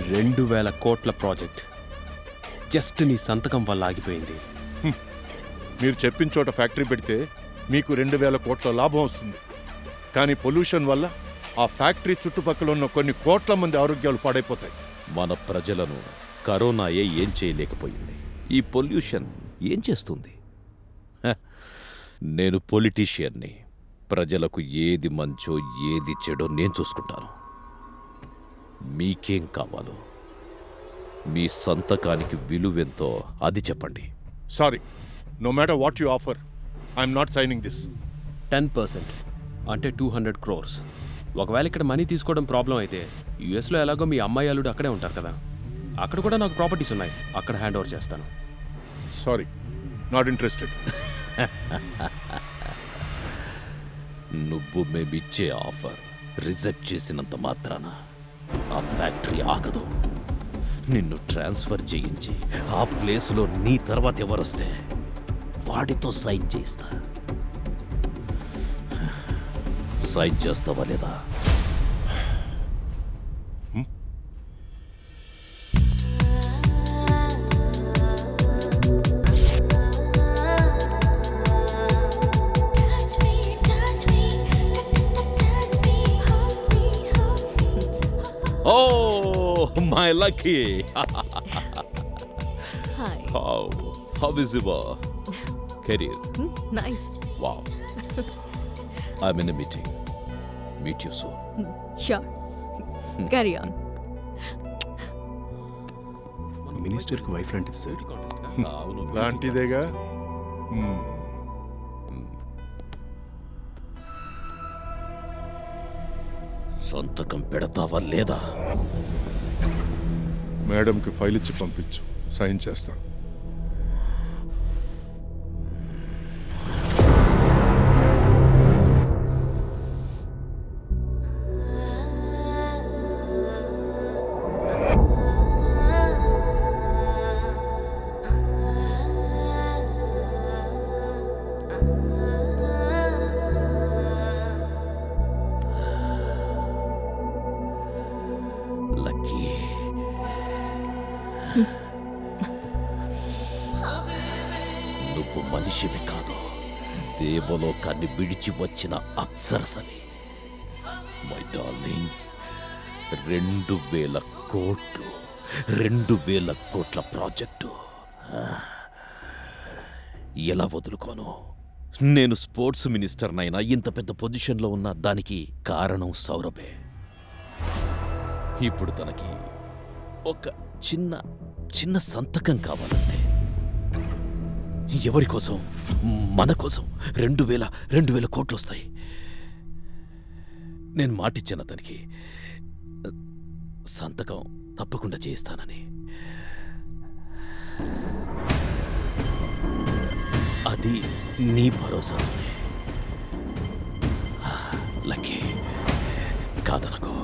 రెండు వేల కోట్ల ప్రాజెక్ట్ జస్ట్ నీ సంతకం వల్ల ఆగిపోయింది మీరు చెప్పిన చోట ఫ్యాక్టరీ పెడితే మీకు రెండు వేల కోట్ల లాభం వస్తుంది కానీ పొల్యూషన్ వల్ల ఆ ఫ్యాక్టరీ చుట్టుపక్కల ఉన్న కొన్ని కోట్ల మంది ఆరోగ్యాలు పాడైపోతాయి మన ప్రజలను కరోనాయే ఏం చేయలేకపోయింది ఈ పొల్యూషన్ ఏం చేస్తుంది హ, నేను పొలిటీషియన్ని ప్రజలకు ఏది మంచో ఏది చెడో నేను చూసుకుంటాను మీకేం కావాలో మీ సంతకానికి విలువెంతో అది చెప్పండి sorry no matter what you offer I'm not signing this ten percent అంటే టూ హండ్రెడ్ క్రోర్స్ ఒకవేళ ఇక్కడ మనీ తీసుకోవడం ప్రాబ్లం అయితే యుఎస్లో ఎలాగో మీ అమ్మాయి అల్లుడు అక్కడే ఉంటారు కదా అక్కడ కూడా నాకు ప్రాపర్టీస్ ఉన్నాయి అక్కడ హ్యాండ్ ఓవర్ చేస్తాను సారీ నాట్ ఇంట్రెస్టెడ్ నువ్వు మేమిచ్చే ఆఫర్ రిజెక్ట్ చేసినంత మాత్రాన ఆ ఫ్యాక్టరీ ఆగదు నిన్ను ట్రాన్స్ఫర్ చేయించి ఆ ప్లేస్లో నీ తర్వాత ఎవరొస్తే వాడితో సైన్ చేయిస్తా సైన్ చేస్తావా లేదా Touch me, touch me, touch me, hold me, hold me. Oh my lucky Hi. How how is your career Hmm, nice. Wow I'm in meeting meet you soon Sure. Carry on. మినిస్టర్కి wife లాంటిది sir లాంటిదేగా సంతకం పెడతావా లేదా మేడంకి file ఇచ్చి పంపించు sign చేస్తాను లక్కీ నువ్వు మనిషివి కాదు దేవలోకాన్ని విడిచి వచ్చిన అప్సరసని మై డార్లింగ్ రెండు వేల కోట్లు రెండు వేల కోట్ల ప్రాజెక్టు ఆ, ఎలా వదులుకోను నేను స్పోర్ట్స్ మినిస్టర్నైనా ఇంత పెద్ద పొజిషన్లో ఉన్న దానికి కారణం సౌరభే ఇప్పుడు తనకి ఒక చిన్న చిన్న సంతకం కావాలంతే ఎవరి కోసం మన కోసం రెండు వేల రెండు వేల కోట్లు వస్తాయి నేను మాటిచ్చాను అతనికి సంతకం తప్పకుండా చేయిస్తానని అది నీ భరోసాతోనే లక్కీ కాదనకో